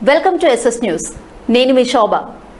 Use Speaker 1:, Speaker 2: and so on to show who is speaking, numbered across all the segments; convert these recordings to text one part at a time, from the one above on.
Speaker 1: Welcome to SS news నేను మీ శోభ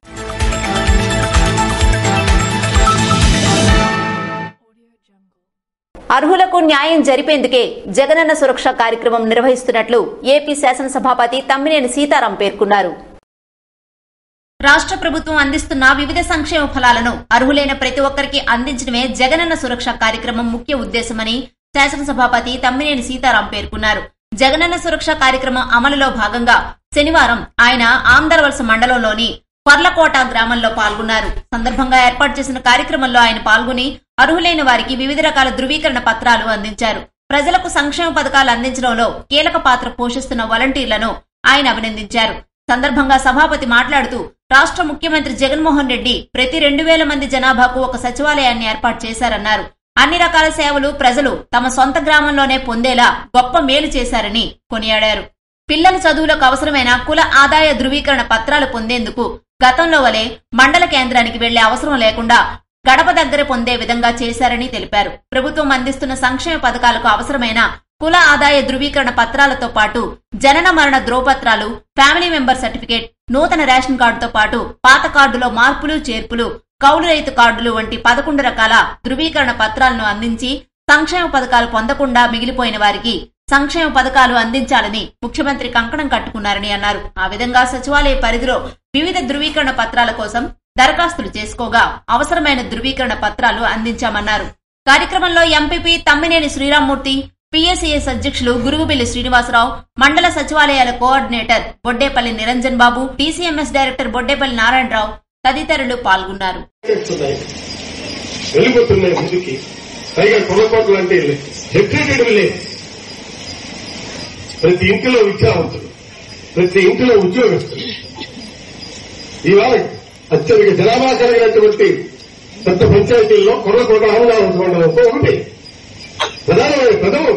Speaker 1: అర్హులకు న్యాయం జరిపేందుకే జగనన్న సురక్ష కార్యక్రమం నిర్వహిస్తున్నట్లు ఏపీ శాసనసభాపతి తమ్మినేని సీతారాం పేర్కొన్నారు రాష్ట్ర ప్రభుత్వం అందిస్తున్న వివిధ సంక్షేమ ఫలాలను అర్హులైన ప్రతి ఒక్కరికి అందించడమే జగనన్న సురక్ష కార్యక్రమం ముఖ్య ఉద్దేశమని శాసనసభాపతి తమ్మినేని సీతారాం పేర్కొన్నారు జగనన్న సురక్ష కార్యక్రమం అమలులో భాగంగా శనివారం ఆయన ఆంధ్రవలస మండలంలోని పర్లకోట గ్రామంలో పాల్గొన్నారు సందర్భంగా ఏర్పాటు చేసిన కార్యక్రమంలో ఆయన పాల్గొని అర్హులైన వారికి వివిధ రకాల ధృవీకరణ పత్రాలు అందించారు ప్రజలకు సంక్షేమ పథకాలు అందించడంలో కీలక పాత్ర పోషిస్తున్న వాలంటీర్లను ఆయన అభినందించారు సందర్భంగా సభాపతి మాట్లాడుతూ రాష్ట్ర ముఖ్యమంత్రి జగన్మోహన్ రెడ్డి ప్రతి రెండు వేల మంది జనాభాకు ఒక సచివాలయాన్ని ఏర్పాటు చేశారన్నారు అన్ని రకాల సేవలు ప్రజలు తమ సొంత గ్రామంలోనే పొందేలా గొప్ప మేలు చేశారని కొనియాడారు పిల్లల చదువులకు అవసరమైన కుల ఆదాయ ధృవీకరణ పత్రాలు పొందేందుకు గతంలో వలె మండల కేంద్రానికి వెళ్లే అవసరం లేకుండా గడప దగ్గర పొందే విధంగా చేశారని తెలిపారు ప్రభుత్వం అందిస్తున్న సంక్షేమ పథకాలకు అవసరమైన కుల ఆదాయ ధృవీకరణ పత్రాలతో పాటు జనన మరణ ధ్రువపత్రాలు ఫ్యామిలీ మెంబర్ సర్టిఫికేట్ నూతన రేషన్ కార్డుతో పాటు పాత కార్డులో మార్పులు చేర్పులు కౌలు రైతు కార్డులు వంటి పదకొండు రకాల ధృవీకరణ పత్రాలను అందించి సంక్షేమ పథకాలు పొందకుండా మిగిలిపోయిన వారికి సంక్షేమ పథకాలు అందించాలని ముఖ్యమంత్రి కంకణం కట్టుకున్నారని అన్నారు ఆ విధంగా సచివాలయ పరిధిలో వివిధ ధృవీకరణ పత్రాల కోసం దరఖాస్తులు చేసుకోగా అవసరమైన ధృవీకరణ పత్రాలు అందించామన్నారు కార్యక్రమంలో ఎంపీపీ తమ్మినేని శ్రీరామ్మూర్తి పిఎస్సిఎస్ అధ్యక్షులు గురుగుబెల్లి శ్రీనివాసరావు మండల సచివాలయాల coordinator Boddepalli Niranjan Babu TCMS director Boddepalli Narayanarao తదితరులు పాల్గొన్నారు
Speaker 2: చేస్తున్నాయి వెళ్ళిపోతున్నాయి ముందుకి పైగా కొలకోట్లు అంటే డెప్యూటెడ్ విలేజ్ ప్రతి ఇంటిలో విద్యావంతులు ప్రతి ఇంటిలో ఉద్యోగస్తులు ఇవాళ అత్యధిక జనాభా కలిగినటువంటి పెద్ద పంచాయతీల్లో కొర్రకోట అమరావతి మండలంతో ఒకటి ప్రధానమైన పదము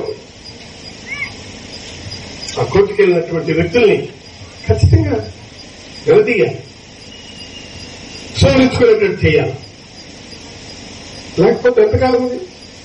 Speaker 2: ఆ కోర్టుకెళ్ళినటువంటి వ్యక్తుల్ని ఖచ్చితంగా నిలదీయాలి సోరించుకునేటట్టు చేయాలి లేకపోతే ఎంతకాలం ఉంది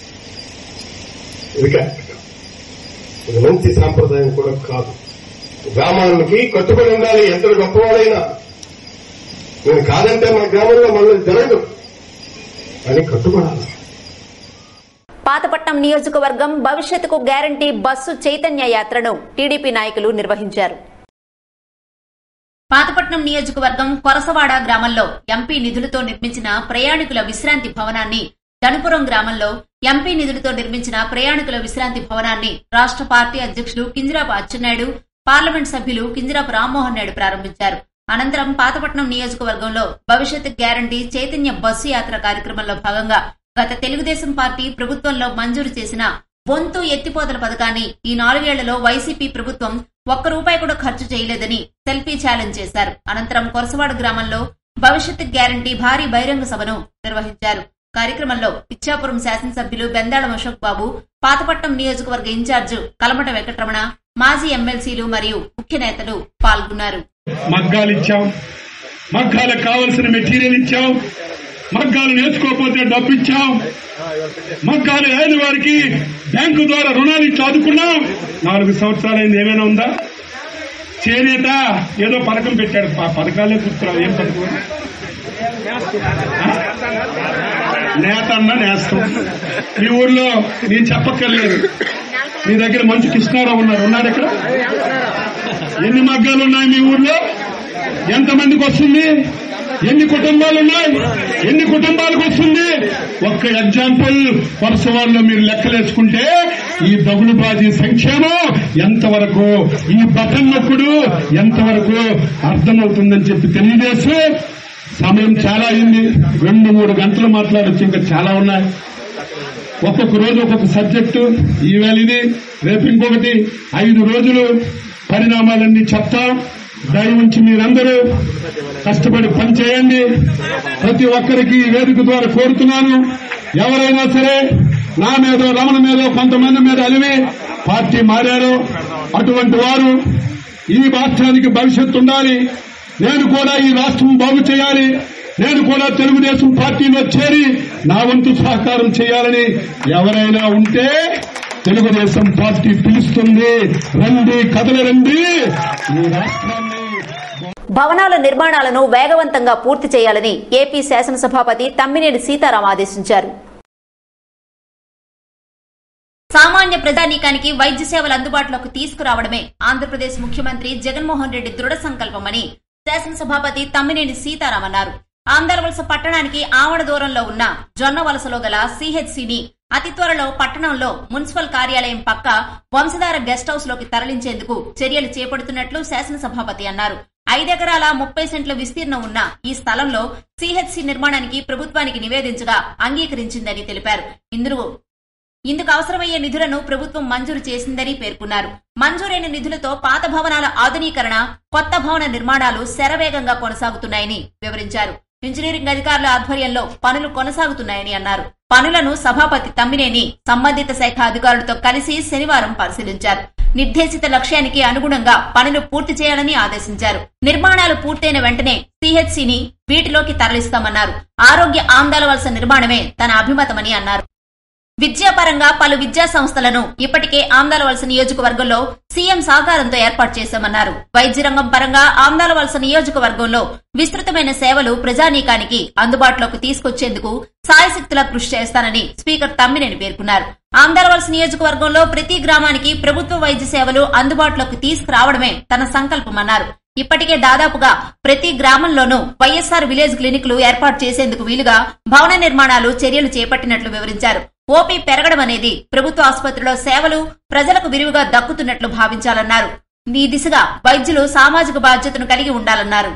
Speaker 2: ఇది కరెక్ట్ కాదు. ఇది మంచి సాంప్రదాయం కూడా కాదు గ్రామానికి కట్టుబడి ఉండాలి ఎంత గొప్పవాడైనా నేను కాదంటే మన గ్రామంలో మళ్ళీ జరగదు అని కట్టుబడాలి
Speaker 1: పాతపట్నం నియోజకవర్గం భవిష్యత్తుకు గ్యారంటీ బస్సు చైతన్య యాత్రను టీడీపీ నాయకులు నిర్వహించారు పాతపట్నం నియోజకవర్గం కొరసవాడ గ్రామంలో ఎంపీ నిధులతో నిర్మించిన ప్రయాణికుల విశ్రాంతి భవనాన్ని ధనుపురం గ్రామంలో ఎంపీ నిధులతో నిర్మించిన ప్రయాణికుల విశ్రాంతి భవనాన్ని రాష్ట్ర పార్టీ అధ్యక్షులు కింజరాపు అచ్చెన్నాయుడు పార్లమెంట్ సభ్యులు కింజరాపు రామ్మోహన్ నాయుడు ప్రారంభించారు అనంతరం పాతపట్నం నియోజకవర్గంలో భవిష్యత్ గ్యారంటీ చైతన్య బస్సు యాత్ర కార్యక్రమంలో భాగంగా గత తెలుగుదేశం పార్టీ ప్రభుత్వంలో మంజూరు చేసిన బొంతు ఎత్తిపోతల పథకాన్ని ఈ నాలుగేళ్లలో వైసీపీ ప్రభుత్వం ఒక్క రూపాయి కూడా ఖర్చు చేయలేదని సెల్ఫీ ఛాలెంజ్ చేశారు అనంతరం కొరసవాడ గ్రామంలో భవిష్యత్ గ్యారంటీ భారీ బహిరంగ సభను నిర్వహించారు కార్యక్రమంలో ఇచ్చాపురం శాసనసభ్యులు బెందాళం అశోక్ బాబు పాతపట్నం నియోజకవర్గ ఇన్ఛార్జ్ కలమట వెంకటరమణ మాజీ ఎమ్మెల్సీలు మరియు ముఖ్య నేతలు పాల్గొన్నారు
Speaker 3: మగ్గాలు ఇచ్చాం మగ్గాలకు కావలసిన మెటీరియల్ ఇచ్చాం మగ్గాలు నేర్చుకోకపోతే డబ్బు ఇచ్చాం మగ్గాలు లేని వారికి బ్యాంకు ద్వారా రుణాలు ఇచ్చి ఆదుకున్నాం నాలుగు సంవత్సరాలైంది ఏమైనా ఉందా చేనేత ఏదో పథకం పెట్టాడు ఆ పథకాలే గుర్తురావు ఏం పథకం నేత అన్న నేస్తం మీ ఊర్లో నేను చెప్పక్కర్లేదు మీ దగ్గర మంచి కృష్ణారావు ఉన్నారు ఉన్నాడు ఇక్కడ ఎన్ని మగ్గాలు ఉన్నాయి మీ ఊర్లో ఎంతమందికి వస్తుంది ఎన్ని కుటుంబాలు ఉన్నాయి ఎన్ని కుటుంబాలకు వస్తుంది ఒక్క ఎగ్జాంపుల్ వరుస వాళ్ళు మీరు లెక్కలేసుకుంటే ఈ దగులుబాజీ సంక్షేమం ఎంతవరకు ఈ బటన్ నొక్కుడు ఎంతవరకు అర్థమవుతుందని చెప్పి తెలియజేస్తూ సమయం చాలా అయింది రెండు మూడు గంటలు మాట్లాడొచ్చు ఇంకా చాలా ఉన్నాయి ఒక్కొక్క రోజు ఒక్కొక్క సబ్జెక్టు ఈవేళ ఇది రేపు ఇంకొకటి ఐదు రోజులు పరిణామాలన్నీ చెప్తాం దయ ఉంచి మీరందరూ కష్టపడి పని చేయండి ప్రతి ఒక్కరికి ఈ వేదిక ద్వారా కోరుతున్నాను ఎవరైనా సరే నా మీదో రమణ మీదో కొంతమంది మీద అలివి పార్టీ మారారు అటువంటి వారు ఈ రాష్ట్రానికి భవిష్యత్తు ఉండాలి నేను కూడా ఈ రాష్ట్రం బాగు చేయాలి నేను కూడా తెలుగుదేశం పార్టీలో చేరి నా వంతు సహకారం చేయాలని ఎవరైనా ఉంటే తెలుగుదేశం పార్టీ పిలుస్తుంది రండి కదల రండి ఈ రాష్ట్రాన్ని
Speaker 1: భవనాల నిర్మాణాలను వేగవంతంగా పూర్తి చేయాలని ఏపీ శాసనసభాపతి తమ్మినేని సీతారాం ఆదేశించారు సామాన్య ప్రజానీకానికి వైద్య సేవలు అందుబాటులోకి తీసుకురావడమే ఆంధ్రప్రదేశ్ ముఖ్యమంత్రి జగన్మోహన్ రెడ్డి దృఢ సంకల్పమని శాసనసభాపతి తమ్మినేని సీతారాం అన్నారు ఆంధ్రవలస పట్టణానికి ఆవడ దూరంలో ఉన్న జొన్న వలసలో గల సిహెచ్సిని అతి త్వరలో పట్టణంలో మున్సిపల్ కార్యాలయం పక్క వంశధార గెస్ట్ హౌస్ లోకి తరలించేందుకు చర్యలు చేపడుతున్నట్లు శాసనసభాపతి అన్నారు ఐదెకరాల ముప్పై సెంట్ల విస్తీర్ణం ఉన్న ఈ స్థలంలో సిహెచ్సి నిర్మాణానికి ప్రభుత్వానికి నివేదించగా అంగీకరించిందని తెలిపారు ఇందులో ఇందుకు అవసరమయ్యే నిధులను ప్రభుత్వం మంజూరు చేసిందని పేర్కొన్నారు మంజూరైన నిధులతో పాత భవనాల ఆధునీకరణ కొత్త భవన నిర్మాణాలు శరవేగంగా కొనసాగుతున్నాయని వివరించారు ఇంజనీరింగ్ అధికారుల ఆధ్వర్యంలో పనులు కొనసాగుతున్నాయని అన్నారు పనులను సభాపతి తమ్మినేని సంబంధిత శాఖ అధికారులతో కలిసి శనివారం పరిశీలించారు నిర్దేశిత లక్ష్యానికి అనుగుణంగా పనులు పూర్తి చేయాలని ఆదేశించారు నిర్మాణాలు పూర్తయిన వెంటనే సిహెచ్సిని వీటిలోకి తరలిస్తామన్నారు ఆరోగ్య ఆందాల వలస నిర్మాణమే తన అభిమతమని అన్నారు విద్యాపరంగా పలు విద్యా సంస్థలను ఇప్పటికే ఆందాల వలస నియోజకవర్గంలో సీఎం సహకారంతో ఏర్పాటు చేశామన్నారు వైద్య రంగం పరంగా ఆందాల వలస నియోజకవర్గంలో విస్తృతమైన సేవలు ప్రజానీకానికి అందుబాటులోకి తీసుకొచ్చేందుకు సాయశక్తులా కృషి చేస్తానని స్పీకర్ తమ్మినేని పేర్కొన్నారు ఆందాల వలస నియోజకవర్గంలో ప్రతి గ్రామానికి ప్రభుత్వ వైద్య సేవలు అందుబాటులోకి తీసుకురావడమే తన సంకల్పమన్నారు ఇప్పటికే దాదాపుగా ప్రతి గ్రామంలోనూ వైఎస్ఆర్ విలేజ్ క్లినిక్లు ఏర్పాటు చేసేందుకు వీలుగా భవన నిర్మాణాలు చర్యలు చేపట్టినట్లు వివరించారు ఓపీ పెరగడం అనేది ప్రభుత్వ ఆసుపత్రిలో సేవలు ప్రజలకు విరివిగా దక్కుతున్నట్లు భావించాలన్నారు ఈ దిశగా వైద్యులు సామాజిక బాధ్యతను కలిగి ఉండాలన్నారు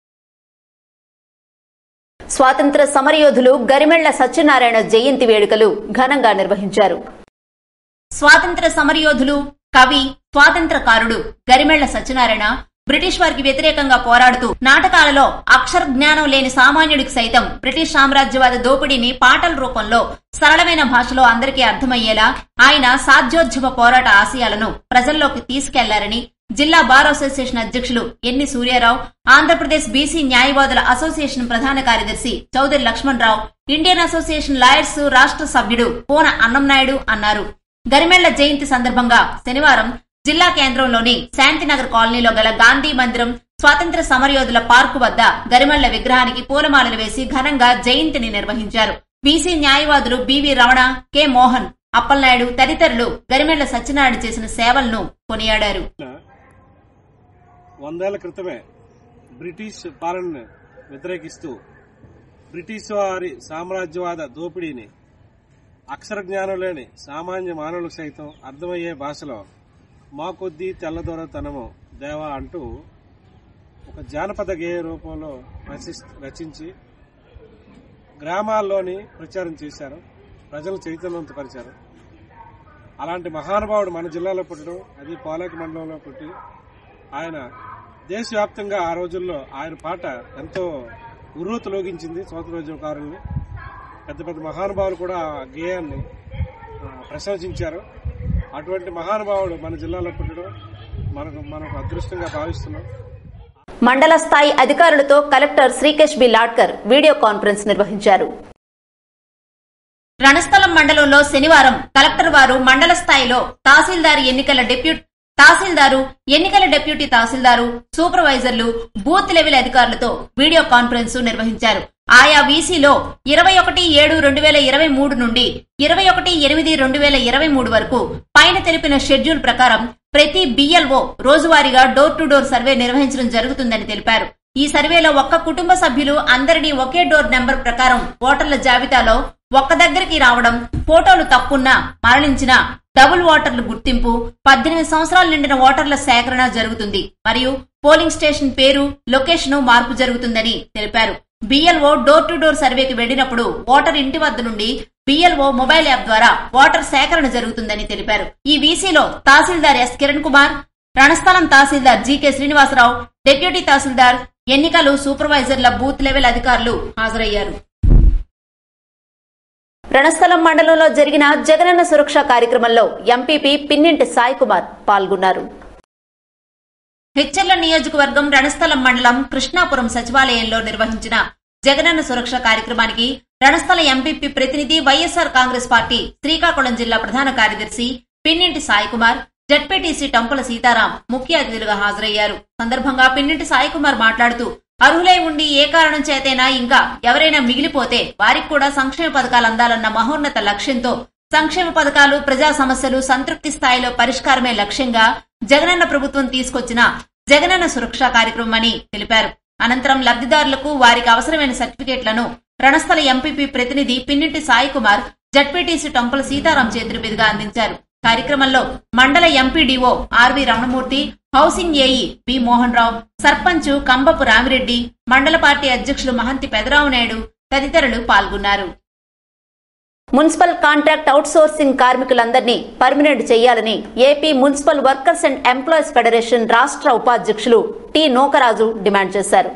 Speaker 1: స్వాతంత్ర సమరయోధులు గరిమెళ్ల సత్యనారాయణ జయంతి వేడుకలు ఘనంగా నిర్వహించారు స్వాతంత్ర సమరయోధులు కవి స్వాతంత్రకారుడు గరిమెళ్ల సత్యనారాయణ బ్రిటిష్ వారికి వ్యతిరేకంగా పోరాడుతూ నాటకాలలో అక్షర జ్ఞానం లేని సామాన్యుడికి సైతం బ్రిటిష్ సామ్రాజ్యవాద దోపిడీని పాటల రూపంలో సరళమైన భాషలో అందరికీ అర్థమయ్యేలా ఆయన సాధ్యోద్యమ పోరాట ఆశయాలను ప్రజల్లోకి తీసుకెళ్లారని జిల్లా బార్ అసోసియేషన్ అధ్యక్షులు ఎన్ని సూర్యారావు ఆంధ్రప్రదేశ్ బీసీ న్యాయవాదుల అసోసియేషన్ ప్రధాన కార్యదర్శి Chowdary Lakshman Rao Indian association lawyers రాష్ట్ర సభ్యుడు పూన అన్నంనాయుడు అన్నారు గరిమెళ్ల జయంతి సందర్భంగా శనివారం జిల్లా కేంద్రంలోని శాంతినగర్ కాలనీలో గల గాంధీ మందిరం స్వాతంత్ర సమరయోధుల పార్కు వద్ద గరిమెళ్ల విగ్రహానికి పూలమాలలు వేసి ఘనంగా జయంతిని నిర్వహించారు బీసీ న్యాయవాదులు బివి రమణ కె మోహన్ అప్పలనాయుడు తదితరులు గరిమెళ్ల సత్యనారాయణ చేసిన సేవలను కొనియాడారు
Speaker 4: వందేళ్ల క్రితమే బ్రిటిష్ పాలనను వ్యతిరేకిస్తూ బ్రిటిష్ వారి సామ్రాజ్యవాద దోపిడీని అక్షర జ్ఞానం లేని సామాన్య మానవులకు సైతం అర్థమయ్యే భాషలో మా కొద్దీ తెల్లదొరతనము దేవా అంటూ ఒక జానపద గేయ రూపంలో రచిస్- రచించి గ్రామాల్లోని ప్రచారం చేశారు ప్రజలు చైతన్యవంతపరిచారు అలాంటి మహానుభావుడు మన జిల్లాలో పుట్టడం అది పోలేక మండలంలో పుట్టి ఆయన దేశవ్యాప్తంగా ఆ రోజుల్లో ఆయన పాట ఎంతో ఉర్రూతలోగించింది స్వాతంత్రోద్యమకారుల్ని పెద్ద పెద్ద మహానుభావులు కూడా ఆ గేయాన్ని ఆ, ప్రశంసించారు అటువంటి మహానుభావుడు మన జిల్లాలో పుట్టడం మనకు మనకు అదృష్టంగా భావిస్తున్నాం
Speaker 1: మండల స్థాయి అధికారులతో collector Srikesh B Lathkar video conference నిర్వహించారు రణస్థలం మండలంలో శనివారం కలెక్టర్ వారు మండల స్థాయిలో తహసీల్దార్ ఎన్నికల డెప్యూటీ తహసీల్దారు ఎన్నికల డెప్యూటీ తహసీల్దారు సూపర్వైజర్లు బూత్ లెవెల్ అధికారులతో వీడియో కాన్ఫరెన్స్ నిర్వహించారు ఆయా వీసీలో ఇరవై ఒకటి ఏడు రెండు వేల ఇరవై మూడు నుండి ఇరవై ఒకటి ఎనిమిది రెండు వేల ఇరవై మూడు వరకు పైన తెలిపిన షెడ్యూల్ ప్రకారం ప్రతి బిఎల్ఓ రోజువారీగా డోర్ టు డోర్ సర్వే నిర్వహించడం జరుగుతుందని తెలిపారు ఈ సర్వేలో ఒక్క కుటుంబ సభ్యులు అందరినీ ఒకే డోర్ నెంబర్ ప్రకారం ఓటర్ల జాబితాలో ఒక్క దగ్గరికి రావడం ఫోటోలు తప్పున్నా మరణించిన డబుల్ ఓటర్ల గుర్తింపు పద్దెనిమిది సంవత్సరాలు నిండిన ఓటర్ల సేకరణ జరుగుతుంది మరియు పోలింగ్ స్టేషన్ పేరు లొకేషన్ మార్పు జరుగుతుందని తెలిపారు బిఎల్ఓ డోర్ టు డోర్ సర్వేకి వెళ్లినప్పుడు ఓటర్ ఇంటి వద్ద నుండి బిఎల్ఓ మొబైల్ యాప్ ద్వారా ఓటర్ సేకరణ జరుగుతుందని తెలిపారు ఈ వీసీలో tahsildar S Kiran Kumar Ranasthalam tahsildar GK Srinivasarao deputy tahsildar ఎన్నికలు సూపర్వైజర్ల బూత్ లెవెల్ అధికారులు హాజరయ్యారు రణస్థలం మండలంలో జరిగిన జగనన్న సురక్ష కార్యక్రమంలో ఎంపీపీ పిన్నింటి సాయి కుమార్ పాల్గొన్నారు హెచ్చర్ల నియోజకవర్గం రణస్థలం మండలం కృష్ణాపురం సచివాలయంలో నిర్వహించిన జగనన్న సురక్ష కార్యక్రమానికి రణస్థల ఎంపీపీ ప్రతినిధి వైఎస్ఆర్ కాంగ్రెస్ పార్టీ శ్రీకాకుళం జిల్లా ప్రధాన కార్యదర్శి పిన్నింటి సాయి కుమార్ జడ్పీటీసీ టంపుల సీతారాం ముఖ్య అతిథులుగా హాజరయ్యారు సందర్భంగా పిన్నింటి సాయికుమార్ మాట్లాడుతూ అర్హులై ఉండి ఏ కారణం చేతైనా ఇంకా ఎవరైనా మిగిలిపోతే వారికి కూడా సంక్షేమ పథకాలు అందాలన్న మహోన్నత లక్ష్యంతో సంక్షేమ పథకాలు ప్రజా సమస్యలు సంతృప్తి స్థాయిలో పరిష్కారమే లక్ష్యంగా జగనన్న ప్రభుత్వం తీసుకొచ్చిన జగనన్న సురక్ష కార్యక్రమం అని తెలిపారు అనంతరం లబ్ధిదారులకు వారికి అవసరమైన సర్టిఫికేట్లను రణస్థల ఎంపీపీ ప్రతినిధి పిన్నింటి సాయి కుమార్ జడ్పీటీసీ టంపుల సీతారాం చేతుల మీదుగా అందించారు కార్యక్రమంలో మండల MPDO RV Ramanamurthy housing AE B Mohan Rao sarpanch Kambapu Ramireddy మండల పార్టీ అధ్యక్షులు మహంతి పెదరావు నాయుడు తదితరులు పాల్గొన్నారు మున్సిపల్ కాంట్రాక్ట్ అవుట్సోర్సింగ్ కార్మికులందరినీ పర్మినెంట్ చేయాలని AP municipal workers and employees federation రాష్ట్ర ఉపాధ్యక్షులు టి నోకరాజు డిమాండ్ చేశారు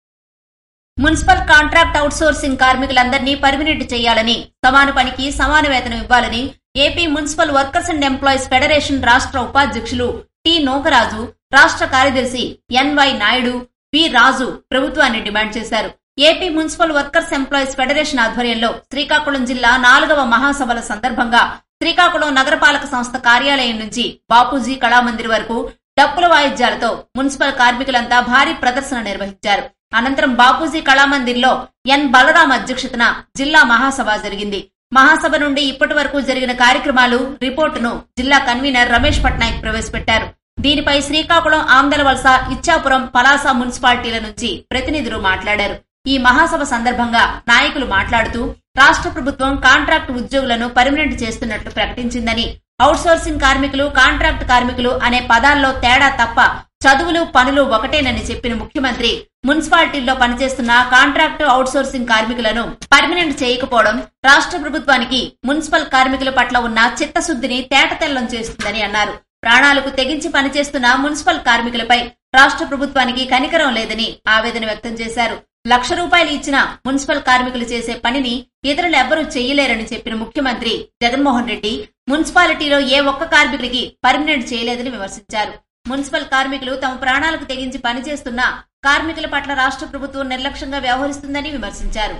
Speaker 1: మున్సిపల్ కాంట్రాక్ట్ అవుట్సోర్సింగ్ కార్మికులందరినీ పర్మినెంట్ చేయాలని సమాన పనికి సమాన వేతనం ఇవ్వాలని AP municipal workers and employees federation రాష్ట్ర ఉపాధ్యక్షులు టి నోకరాజు రాష్ట్ర కార్యదర్శి ఎన్వై నాయుడు పి రాజు ప్రభుత్వాన్ని డిమాండ్ చేశారు AP municipal workers employees federation ఆధ్వర్యంలో శ్రీకాకుళం జిల్లా నాలుగవ మహాసభల సందర్భంగా శ్రీకాకుళం నగరపాలక సంస్థ కార్యాలయం నుంచి బాపూజీ కళామందిర్ వరకు డప్పుల వాయిద్యాలతో మున్సిపల్ కార్మికులంతా భారీ ప్రదర్శన నిర్వహించారు అనంతరం బాపూజీ కళామందిర్లో ఎన్ బలరాం అధ్యక్షతన జిల్లా మహాసభ జరిగింది మహాసభ నుండి ఇప్పటి వరకు జరిగిన కార్యక్రమాలు రిపోర్టును జిల్లా కన్వీనర్ రమేష్ పట్నాయక్ ప్రవేశపెట్టారు దీనిపై శ్రీకాకుళం ఆందలవలస ఇచ్చాపురం పలాస మున్సిపాలిటీల నుంచి ప్రతినిధులు మాట్లాడారు ఈ మహాసభ సందర్భంగా నాయకులు మాట్లాడుతూ రాష్ట్ర ప్రభుత్వం కాంట్రాక్ట్ ఉద్యోగులను పర్మినెంట్ చేస్తున్నట్లు ప్రకటించిందని అవుట్సోర్సింగ్ కార్మికులు కాంట్రాక్ట్ కార్మికులు అనే పదాల్లో తేడా తప్ప చదువులు పనులు ఒకటేనని చెప్పిన ముఖ్యమంత్రి మున్సిపాలిటీల్లో పనిచేస్తున్న కాంట్రాక్టు అవుట్సోర్సింగ్ కార్మికులను పర్మినెంట్ చేయకపోవడం రాష్ట్ర ప్రభుత్వానికి మున్సిపల్ కార్మికుల పట్ల ఉన్న చిత్తశుద్ధిని తేటతెల్లం చేస్తుందని అన్నారు ప్రాణాలకు తెగించి పనిచేస్తున్న మున్సిపల్ కార్మికులపై రాష్ట్ర ప్రభుత్వానికి కనికరం లేదని ఆవేదన వ్యక్తం చేశారు లక్ష రూపాయలు ఇచ్చిన మున్సిపల్ కార్మికులు చేసే పనిని ఇతరులు ఎవ్వరూ చెయ్యలేరని చెప్పిన ముఖ్యమంత్రి జగన్మోహన్ రెడ్డి మున్సిపాలిటీలో ఏ ఒక్క కార్మికుడికి పర్మినెంట్ చేయలేదని విమర్శించారు మున్సిపల్ కార్మికులు తమ ప్రాణాలకు తెగించి పనిచేస్తున్న కార్మికుల పట్ల రాష్ట్ర ప్రభుత్వం నిర్లక్ష్యంగా వ్యవహరిస్తుందని విమర్శించారు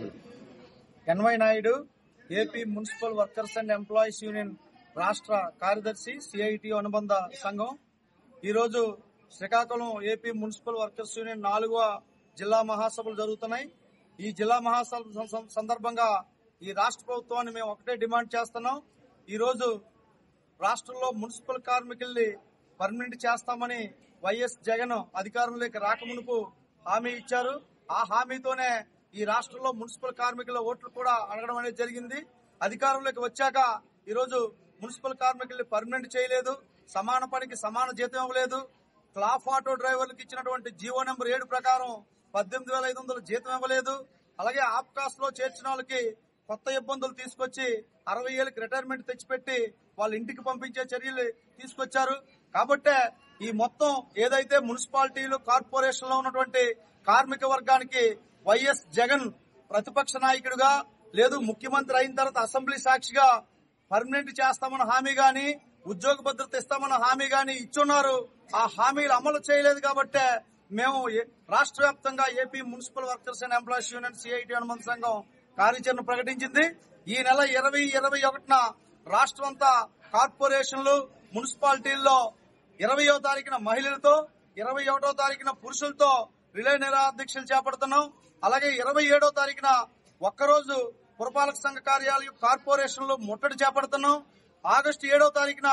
Speaker 5: NY Naidu AP municipal workers and employees union రాష్ట్ర కార్యదర్శి సిఐటి అనుబంధ సంఘం ఈరోజు Srikakulam AP municipal workers union నాలుగవ జిల్లా మహాసభలు జరుగుతున్నాయి ఈ జిల్లా మహాసభ సం- సం- సందర్భంగా ఈ రాష్ట్ర ప్రభుత్వాన్ని మేము ఒకటే డిమాండ్ చేస్తున్నాం ఈ రోజు రాష్ట్రంలో మున్సిపల్ కార్మికుల్ని పర్మనెంట్ చేస్తామని వైఎస్ జగన్ అధికారంలోకి రాకమునుపు హామీ ఇచ్చారు ఆ హామీతోనే ఈ రాష్ట్రంలో మున్సిపల్ కార్మికుల ఓట్లు కూడా అడగడం అనేది జరిగింది అధికారంలోకి వచ్చాక ఈ రోజు మున్సిపల్ కార్మికుల్ని పర్మనెంట్ చేయలేదు సమాన పనికి సమాన జీతం ఇవ్వలేదు క్లాఫ్ ఆటో డ్రైవర్లకు ఇచ్చినటువంటి జీవో నెంబర్ ఏడు ప్రకారం పద్దెనిమిది వేల ఐదు వందలు జీతం ఇవ్వలేదు అలాగే ఆప్కాస్ లో చేర్చిన వాళ్ళకి కొత్త ఇబ్బందులు తీసుకొచ్చి అరవై ఏళ్ళకి రిటైర్మెంట్ తెచ్చిపెట్టి వాళ్ళ ఇంటికి పంపించే చర్యలు తీసుకొచ్చారు కాబట్టే ఈ మొత్తం ఏదైతే మున్సిపాలిటీలు కార్పొరేషన్ లో ఉన్నటువంటి కార్మిక వర్గానికి వైఎస్ జగన్ ప్రతిపక్ష నాయకుడిగా లేదు ముఖ్యమంత్రి అయిన తర్వాత అసెంబ్లీ సాక్షిగా పర్మనెంట్ చేస్తామన్న హామీ గాని ఉద్యోగ భద్రత ఇస్తామన్న హామీ గాని ఇచ్చున్నారు ఆ హామీలు అమలు చేయలేదు కాబట్టే మేము ఏ- రాష్ట్ర వ్యాప్తంగా AP municipal workers and employees union CIT అనుబంధ సంఘం కార్యాచరణ ప్రకటించింది ఈ నెల ఇరవై ఇరవై ఒకటిన రాష్ట్రం అంతా కార్పొరేషన్లు మున్సిపాలిటీల్లో ఇరవయో తారీఖున మహిళలతో ఇరవై ఒకటో తారీఖున పురుషులతో రిలే నిరాధ్యక్షలు చేపడుతున్నాం అలాగే ఇరవై ఏడో తారీఖున ఒక్కరోజు పురపాలక సంఘ కార్యాలయం కార్పొరేషన్లు ముట్టడి చేపడుతున్నాం ఆగస్టు ఏడో తారీఖున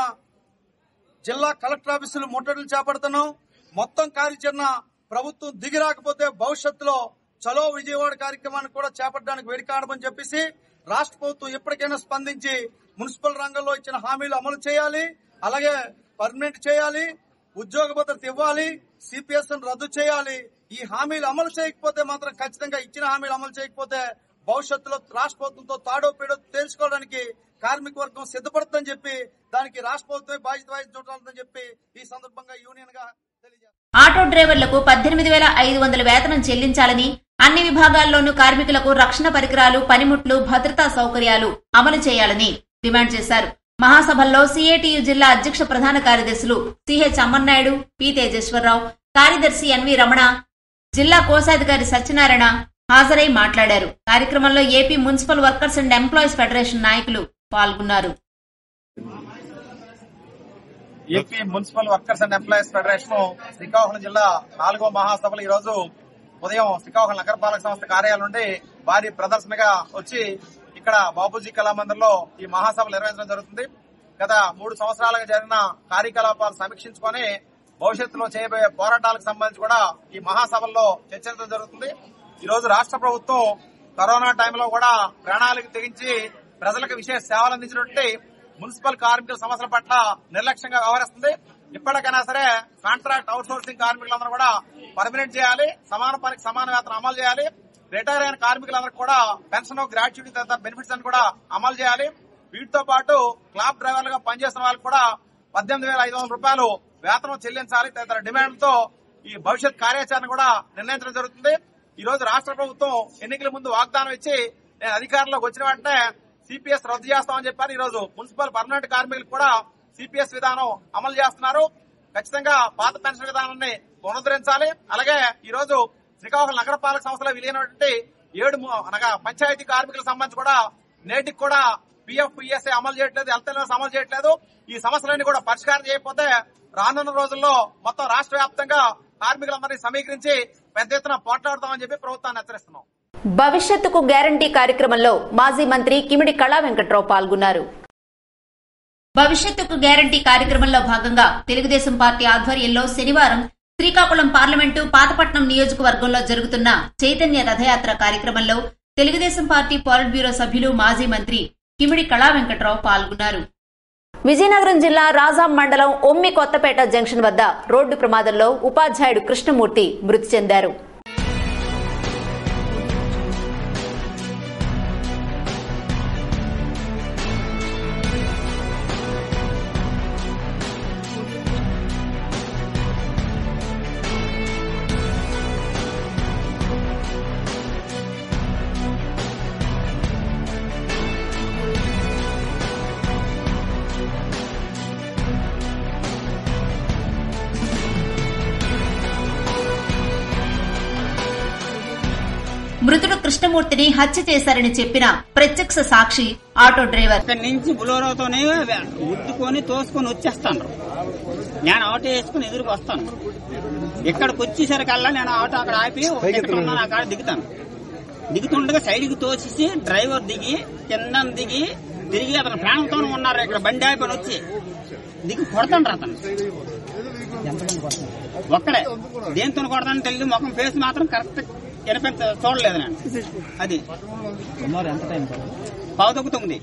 Speaker 5: జిల్లా కలెక్టర్ ఆఫీసులు ముట్టడులు చేపడుతున్నాం మొత్తం కార్యాచరణ ప్రభుత్వం దిగి రాకపోతే భవిష్యత్తులో చలో విజయవాడ కార్యక్రమాన్ని కూడా చేపట్టడానికి వెడికాడమని చెప్పేసి రాష్ట్ర ప్రభుత్వం ఇప్పటికైనా స్పందించి మున్సిపల్ రంగంలో ఇచ్చిన హామీలు అమలు చేయాలి అలాగే పర్మనెంట్ చేయాలి ఉద్యోగ భద్రత ఇవ్వాలి సిపిఎస్ రద్దు చేయాలి ఈ హామీలు అమలు చేయకపోతే మాత్రం ఖచ్చితంగా ఇచ్చిన హామీలు అమలు చేయకపోతే భవిష్యత్తులో రాష్ట్ర ప్రభుత్వంతో తాడో పేడో తేల్చుకోవడానికి కార్మిక వర్గం సిద్ధపడుతుందని చెప్పి దానికి రాష్ట్ర ప్రభుత్వమే బాధ్యత వహించి చూడాలని చెప్పి ఈ సందర్భంగా యూనియన్ గా తెలియజేస్తారు
Speaker 1: ఆటో డ్రైవర్లకు పద్దెనిమిది వేల ఐదు వందల వేతనం చెల్లించాలని అన్ని విభాగాల్లోనూ కార్మికులకు రక్షణ పరికరాలు పనిముట్లు భద్రతా సౌకర్యాలు అమలు చేయాలని డిమాండ్ చేశారు మహాసభల్లో సిఐటియు జిల్లా అధ్యక్ష ప్రధాన కార్యదర్శులు సిహెచ్ అమ్మన్నాయుడు పి తేజేశ్వరరావు కార్యదర్శి ఎన్వి రమణ జిల్లా కోశాధికారి సత్యనారాయణ హాజరై మాట్లాడారు కార్యక్రమంలో AP municipal workers and employees federation నాయకులు పాల్గొన్నారు
Speaker 5: AP municipal workers and employees federation Srikakulam జిల్లా నాలుగో మహాసభలు ఈ రోజు ఉదయం శ్రీకాకుళం నగరపాలక సంస్థ కార్యాలయం నుండి భారీ ప్రదర్శనగా వచ్చి ఇక్కడ బాబూజీ కళామందిర్లో ఈ మహాసభలు నిర్వహించడం జరుగుతుంది గత మూడు సంవత్సరాలుగా జరిగిన కార్యకలాపాలు సమీక్షించుకొని భవిష్యత్తులో చేయబోయే పోరాటాలకు సంబంధించి కూడా ఈ మహాసభల్లో చర్చించడం జరుగుతుంది ఈ రోజు రాష్ట్ర ప్రభుత్వం కరోనా టైంలో కూడా ప్రాణాలకు తెగించి ప్రజలకు విశేష సేవలు అందించినటువంటి మున్సిపల్ కార్మికుల సమస్యల పట్ల నిర్లక్ష్యంగా వ్యవహరిస్తుంది ఇప్పటికైనా సరే కాంట్రాక్ట్ అవుట్ సోర్సింగ్ కార్మికులందరూ కూడా పర్మనెంట్ చేయాలి సమాన పనికి సమాన వేతనం అమలు చేయాలి రిటైర్ అయిన కార్మికులందరికీ కూడా పెన్షన్ గ్రాట్యుటీ తదితర బెనిఫిట్స్ అని కూడా అమలు చేయాలి వీటితో పాటు క్లాబ్ డ్రైవర్లుగా పనిచేస్తున్న వాళ్ళకి కూడా పద్దెనిమిది వేల ఐదు వందల రూపాయలు వేతనం చెల్లించాలి తదితర డిమాండ్లతో ఈ భవిష్యత్ కార్యాచరణ కూడా నిర్ణయించడం జరుగుతుంది ఈ రోజు రాష్ట్ర ప్రభుత్వం ఎన్నికల ముందు వాగ్దానం ఇచ్చి నేను అధికారంలోకి వచ్చిన వెంటనే సిపిఎస్ రద్దు చేస్తామని చెప్పారు ఈ రోజు మున్సిపల్ పర్మనెంట్ కార్మికులకు కూడా సిపిఎస్ విధానం అమలు చేస్తున్నారు ఖచ్చితంగా పాత పెన్షన్ విధానాన్ని పునరుద్ధరించాలి అలాగే ఈ రోజు శ్రీకాకుళం నగరపాలక సంస్థలో విలీనటువంటి ఏడు ము- అనగా పంచాయతీ కార్మికులకు సంబంధించి కూడా నేటికి కూడా పిఎఫ్ ఈఎస్ఐ అమలు చేయట్లేదు హెల్త్ ఇన్సూరెన్స్ అమలు చేయట్లేదు ఈ సమస్యలన్నీ కూడా పరిష్కారం చేయకపోతే రానున్న రోజుల్లో మొత్తం రాష్ట్ర వ్యాప్తంగా కార్మికులందరినీ సమీకరించి పెద్ద ఎత్తున పోట్లాడతామని చెప్పి ప్రభుత్వాన్ని హెచ్చరిస్తున్నాం
Speaker 1: భవిష్యత్తుకు గ్యారంటీ కార్యక్రమంలో మాజీ మంత్రి కిమిడి కళా వెంకట్రావు పాల్గొన్నారు భవిష్యత్తుకు గ్యారంటీ కార్యక్రమంలో భాగంగా తెలుగుదేశం పార్టీ ఆధ్వర్యంలో శనివారం శ్రీకాకుళం పార్లమెంటు పాతపట్నం నియోజకవర్గంలో జరుగుతున్న చైతన్య రథయాత్ర కార్యక్రమంలో తెలుగుదేశం పార్టీ పాలిట్ బ్యూరో సభ్యులు మాజీ మంత్రి కిమిడి కళా వెంకట్రావు పాల్గొన్నారు విజయనగరం జిల్లా రాజాం మండలం ఒమ్మి కొత్తపేట జంక్షన్ వద్ద రోడ్డు ప్రమాదంలో ఉపాధ్యాయుడు కృష్ణమూర్తి మృతి చెందారు మృతుడు కృష్ణమూర్తిని హత్య చేశారని చెప్పిన ప్రత్యక్ష సాక్షి ఆటో డ్రైవర్
Speaker 6: ఇక్కడి నుంచి బులోరోతోనే ఉత్తుకొని తోసుకొని వచ్చేస్తాను నేను ఆటో వేసుకుని ఎదురుకు వస్తాను ఇక్కడికి వచ్చేసరికల్లా నేను ఆటో అక్కడ ఆపి ఒక టికెట్ ఉన్నాను అక్కడ దిగుతాను దిగుతుండగా సైడ్కి తోసేసి డ్రైవర్ దిగి కింద దిగి తిరిగి అతను ప్రాణంతో ఉన్నారు ఇక్కడ బండి ఆపని వచ్చి దిగి కొడతాను అతను ఒక్కడే దేంతో కొడతాను తెలియదు ముఖం ఫేస్ మాత్రం కరెక్ట్ వినిపించ చూడలేదు నేను అది పావుతొక్కు తొమ్మిది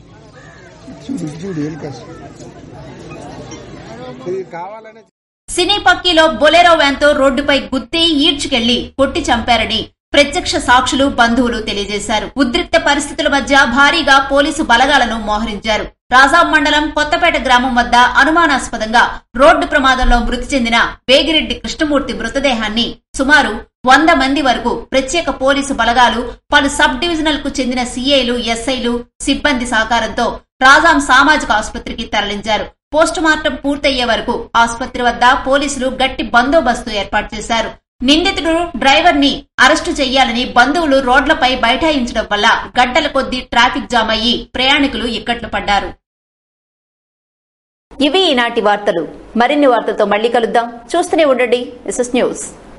Speaker 1: సినీ పక్కీలో బొలెరో వ్యాన్తో రోడ్డుపై గుద్ది ఈడ్చుకెళ్లి కొట్టి చంపారని ప్రత్యక్ష సాక్షులు బంధువులు తెలియజేశారు ఉద్రిక్త పరిస్థితుల మధ్య భారీగా పోలీసు బలగాలను మోహరించారు రాజాం మండలం కొత్తపేట గ్రామం వద్ద అనుమానాస్పదంగా రోడ్డు ప్రమాదంలో మృతి చెందిన వేగిరెడ్డి కృష్ణమూర్తి మృతదేహాన్ని సుమారు వంద మంది వరకు ప్రత్యేక పోలీసు బలగాలు పలు సబ్ డివిజనల్ కు చెందిన సీఐలు ఎస్ఐలు సిబ్బంది సహకారంతో రాజాం సామాజిక ఆసుపత్రికి తరలించారు పోస్టు మార్టం పూర్తయ్యే వరకు ఆసుపత్రి వద్ద పోలీసులు గట్టి బందోబస్తు ఏర్పాటు చేశారు నిందితుడు డ్రైవర్ ని అరెస్టు చేయాలని బంధువులు రోడ్లపై బైఠాయించడం వల్ల గంటల కొద్దీ ట్రాఫిక్ జామ్ అయ్యి ప్రయాణికులు ఇక్కట్లు పడ్డారు ఇవి ఈనాటి వార్తలు మరిన్ని వార్తలతో మళ్ళీ కలుద్దాం చూస్తూనే ఉండండి ఎస్ఎస్ న్యూస్